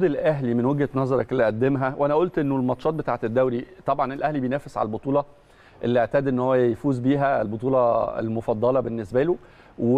عروض الاهلي من وجهه نظرك اللي قدمها وانا قلت انه الماتشات بتاعه الدوري طبعا الاهلي بينافس على البطوله اللي اعتاد ان هو يفوز بيها البطوله المفضله بالنسبه له و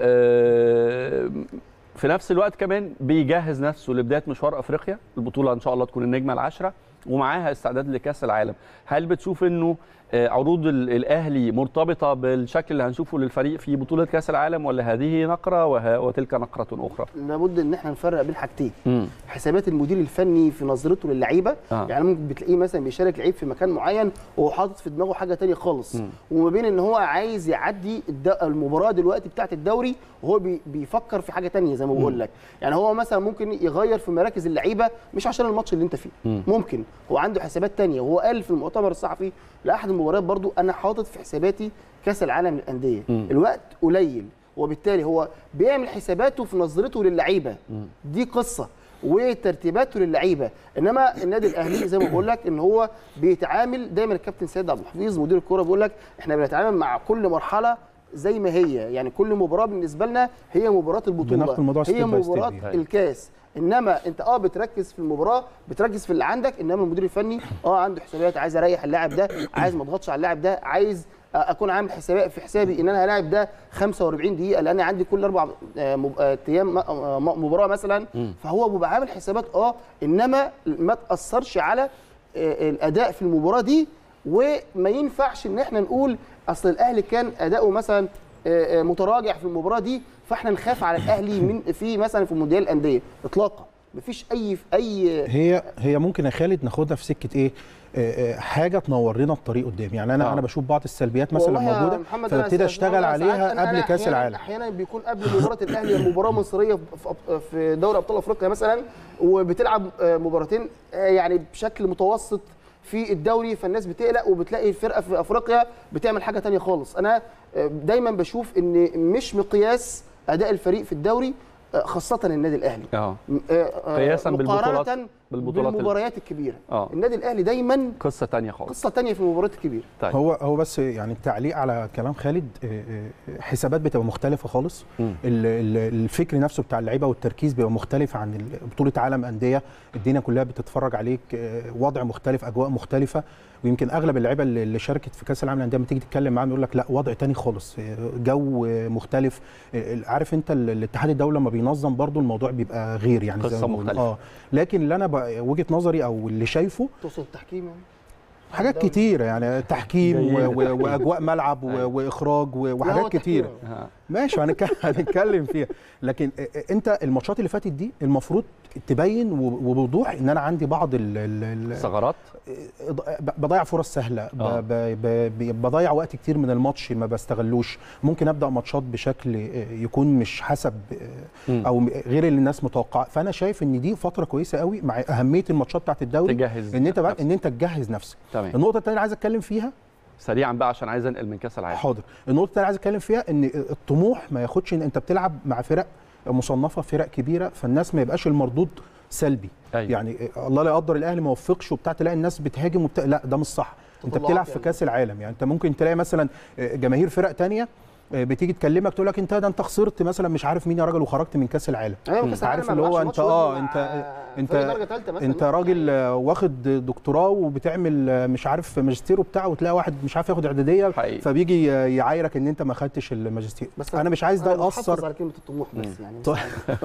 آه، في نفس الوقت كمان بيجهز نفسه لبدايه مشوار افريقيا البطوله ان شاء الله تكون النجمه العاشره ومعاها استعداد لكاس العالم هل بتشوف انه آه، عروض ال- الاهلي مرتبطه بالشكل اللي هنشوفه للفريق في بطوله كاس العالم ولا هذه نقره وه- وتلك نقره اخرى لابد ان احنا نفرق بين حاجتين مم. حسابات المدير الفني في نظرته للعيبه آه. يعني ممكن بتلاقيه مثلا بيشارك لعيب في مكان معين وهو حاطط في دماغه حاجه تانية خالص مم. وما بين ان هو عايز يعدي الد- المباراه دلوقتي بتاعه الدوري وهو بي بيفكر في حاجه تانية زي ما بقول لك يعني هو مثلا ممكن يغير في مراكز اللعيبه مش عشان الماتش اللي انت فيه مم. ممكن هو عنده حسابات تانية وهو قال في المؤتمر الصحفي لاحد المباريات برضو انا حاطط في حساباتي كاس العالم للانديه مم. الوقت قليل وبالتالي هو بيعمل حساباته في نظرته للعيبه دي قصه وترتيباته للعيبه انما النادي الاهلي زي ما بقول لك ان هو بيتعامل دايما الكابتن سيد عبد الحفيظ مدير الكوره بيقول لك احنا بنتعامل مع كل مرحله زي ما هي يعني كل مباراه بالنسبه لنا هي مباراه البطوله بناخد الموضوع هي step by step مباراه يعني. الكاس انما انت اه بتركز في المباراه بتركز في اللي عندك انما المدير الفني اه عنده حسابات عايز اريح اللاعب ده عايز ما اضغطش على اللاعب ده عايز اكون عامل حسابات في حسابي ان انا هلاعب ده 45 دقيقه لان أنا عندي كل اربع آه، مب- آه، ايام م- آه، م- مباراه مثلا فهو بيبقى عامل حسابات اه انما ما تاثرش على آه، الاداء في المباراه دي وما ينفعش ان احنا نقول اصل الاهلي كان اداؤه مثلا آه، آه، متراجع في المباراه دي فاحنا نخاف على الاهلي من في مثلا في مونديال الانديه اطلاقا مفيش اي اي هي هي ممكن يا خالد ناخدها في سكه ايه آه، آه، حاجه تنور لنا الطريق قدام يعني انا آه. انا بشوف بعض السلبيات مثلا والله يا موجوده محمد أنا فابتدي أستاذ- اشتغل أنا ساعات- عليها أنا- قبل أنا كاس أحياناً- العالم احيانا بيكون قبل مباراه الاهلي مباراه مصريه في أب- في دوري ابطال افريقيا مثلا وبتلعب آه، مباراتين آه، يعني بشكل متوسط في الدوري فالناس بتقلق وبتلاقي الفرقه في افريقيا بتعمل حاجه تانية خالص انا آه، دايما بشوف ان مش مقياس اداء الفريق في الدوري آه، خاصه النادي الاهلي اه م- آه، آه، قياساً بالبطولات- مقارنه بالبطولات ال- بالمباريات الكبيره آه. النادي الاهلي دايما قصه تانية خالص قصه تانية في المباريات الكبيره طيب هو هو بس يعني التعليق على كلام خالد آه، آه، حسابات بتبقى مختلفه خالص مم. ال- ال- الفكر نفسه بتاع اللعيبه والتركيز بيبقى مختلف عن ال- بطوله عالم انديه الدنيا كلها بتتفرج عليك آه، وضع مختلف اجواء مختلفه ويمكن اغلب اللعيبه اللي اللي شاركت في كاس العالم للانديه لما تيجي تتكلم معاهم يقول لك لا وضع تاني خالص آه، جو آه، مختلف آه، عارف انت ال- الاتحاد الدولي لما بينظم برضو الموضوع بيبقى غير يعني زي قصة ما بنقول. مختلفة. اه لكن اللي انا بقى- وجهه نظري او اللي شايفه تقصد التحكيم يعني حاجات الدولي. كتيره يعني تحكيم و- جيدة. و- واجواء ملعب و- أيوة. واخراج و- لا، هو وحاجات تحكيم. كتيره آه. ماشي هنتكلم هنتكلم فيها لكن انت الماتشات اللي فاتت دي المفروض تبين وب- وبوضوح ان انا عندي بعض ال ال ثغرات ال بضيع فرص سهله ب- آه. ب- ب- بضيع وقت كتير من الماتش ما بستغلوش ممكن ابدا ماتشات بشكل يكون مش حسب مم. او غير اللي الناس متوقعه فانا شايف ان دي فتره كويسه قوي مع اهميه الماتشات بتاعت الدوري تجهز ان انت بقى نفسك. ان انت تجهز نفسك تمام النقطه الثانيه اللي عايز اتكلم فيها سريعا بقى عشان عايز انقل من كاس العالم حاضر النقطه الثانيه عايز اتكلم فيها ان الطموح ما ياخدش ان انت بتلعب مع فرق مصنفه فرق كبيره فالناس ما يبقاش المردود سلبي أيوة. يعني الله لا يقدر الاهلي ما وفقش وبتاع تلاقي الناس بتهاجم وبتاع لا ده مش صح انت تطلعات بتلعب في يعني. كاس العالم يعني انت ممكن تلاقي مثلا جماهير فرق تانية بتيجي تكلمك تقول لك انت ده انت خسرت مثلا مش عارف مين يا راجل وخرجت من كاس العالم ايوه كاس عارف العالم اللي ما هو بيلعبش انت ماتش اه ودي انت مع انت فريق درجه ثالثه مثلا انت راجل آه، واخد دكتوراه وبتعمل آه، مش عارف ماجستير وبتاع وتلاقي واحد مش عارف ياخد اعداديه حقيقي. فبيجي آه، يعايرك ان انت ما خدتش الماجستير بس انا مش عايز ده أنا بحافظ ياثر على كلمه الطموح بس يعني طيب.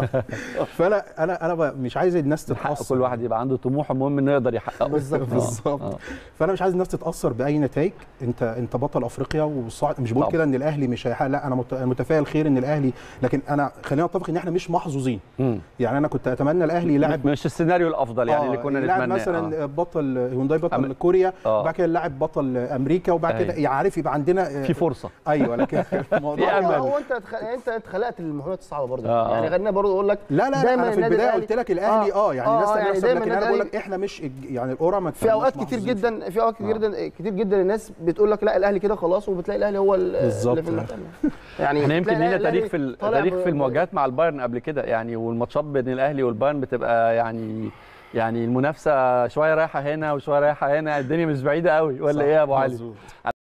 فانا انا انا بقى مش عايز الناس حق تتاثر كل واحد يبقى عنده طموح المهم انه يقدر يحققه بالظبط. آه، بالظبط. آه. فانا مش عايز الناس تتاثر باي نتائج انت انت بطل افريقيا والصعد مش بقول طبعا. كده ان الاهلي مش هيحقق لا انا مت- أنا متفائل خير ان الاهلي لكن انا خلينا نتفق ان احنا مش محظوظين مم. يعني انا كنت اتمنى الاهلي يلعب مش السيناريو الافضل يعني اللي كنا يلعب نتمناه مثلا آه. بطل هيونداي بطل أم- كوريا آه. وبعد كده اللاعب بطل امريكا وبعد كده أيوة. يعني عارف يبقى عندنا في فرصه ايوه لكن في الموضوع أمل. هو هو انت اتخ- انت اتخلقت للمهمات الصعبه برضه آه، آه. يعني غنى برضه اقول لك لا لا, لا دايماً انا في النادي البدايه الأهلي- قلت لك الاهلي اه, يعني آه، الناس آه، تعمل يعني نفسها، دايماً لكن انا النادي بقول لك الأهلي- احنا مش الج- يعني القرعه ما في اوقات تخليناش كتير محظوظين. جدا في اوقات كتير آه. جدا كتير جدا الناس بتقول لك لا الاهلي كده خلاص وبتلاقي الاهلي هو ال- بالظبط. اللي في المكان يعني احنا يمكن تلاقي لينا الأهلي- تاريخ في ال- طالع تاريخ ب- في المواجهات مع البايرن قبل كده يعني والماتشات بين الاهلي والبايرن بتبقى يعني يعني المنافسه شويه رايحه هنا وشويه رايحه هنا الدنيا مش بعيده قوي ولا صح، ايه يا ابو علي مظبوط.